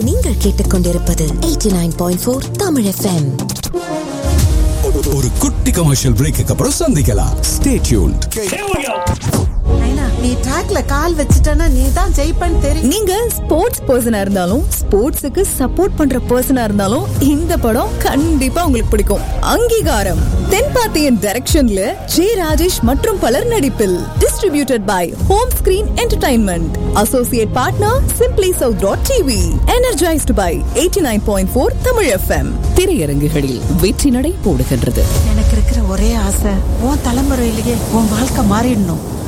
நீங்கள் கேட்டுக்கொண்டிருப்பது 89.4 தமிழ் எஃப்எம் ஒரு குட்டி கமர்ஷியல் பிரேக்கு அப்புறம் சந்திக்கலாம் ஸ்டே டியூன்ட் நைனா, நீ ட்ராக்ல கால் வச்சுட்டனா நீ தான் ஜெயிப்பன்னு தெரியும் நீங்க ஸ்போர்ட்ஸ் பர்சனா இருந்தாலும் ஸ்போர்ட்ஸுக்கு சப்போர்ட் பண்ற பர்சனா இருந்தாலும் இந்த படம் கண்டிப்பா உங்களுக்கு பிடிக்கும் அங்கீகாரம் தென்பாத்தியன் டைரக்ஷன்ல ஜே ராஜேஷ் மற்றும் பலர் நடிப்பில் distributed by Home Screen Entertainment associate partner Simply South dot TV energised by eighty nine point four Tamil FM திரையரங்குகளில் வெற்றி நடை போடுகின்றது எனக்கு இருக்கிற ஒரே ஆசை உன் தலைமுறையிலேயே உன் வாழ்க்கை மாறிடணும்